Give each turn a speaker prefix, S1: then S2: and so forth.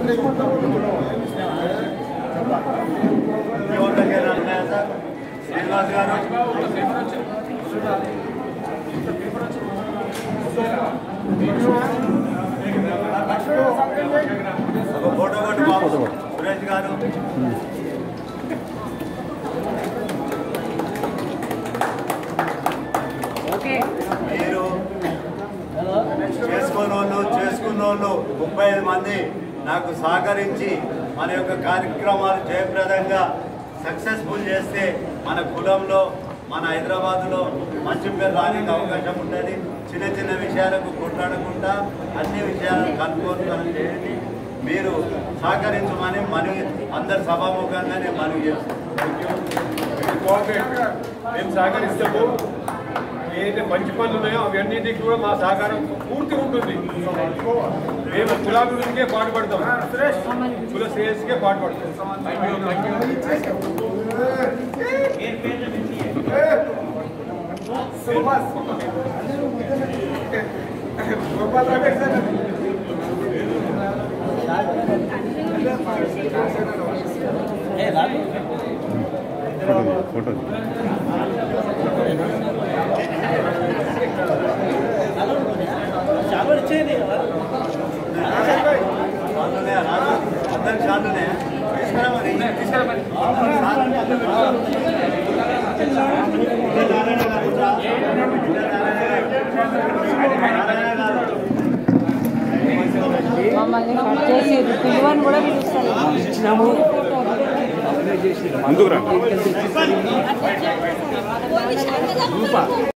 S1: ఎవరి దగ్గర ఉన్నాయా సార్ శ్రీనివాస్ గారు ఒక ఫోటో కొట్టు బాబు సురేష్ గారు మీరు చేసుకోని వాళ్ళు చేసుకున్న వాళ్ళు ముప్పై ఐదు మంది నాకు సహకరించి మన యొక్క కార్యక్రమాలు జయప్రదంగా సక్సెస్ఫుల్ చేస్తే మన కులంలో మన హైదరాబాద్లో మంచి పేరు రానికి అవకాశం ఉంటుంది చిన్న చిన్న విషయాలకు కొట్లాడకుండా అన్ని విషయాలను కనుక్కొని మనం చేయండి మీరు సహకరించమని మనవి అందరి సభాముఖంగానే మనవి చేస్తున్నాం
S2: కోఆపరేట్ మేము సహకరిస్తాము ఏదైతే మంచి పనులు ఉన్నాయో అవన్నింటికి కూడా మా సహకారం పూర్తి ఉంటుంది మేము కులాభివృద్ధికే పాటుపడతాం కుల శ్రేయస్కే పాటుపడతాం
S3: ఫోటో
S1: చాలునే రాజు అందరికి చాలునే తీసుకురా మరి తీసుకురా మరి
S4: మమ్మల్ని కట్ చేసి పిలువని కూడా పిలుస్తారు
S3: ముందుకు రండి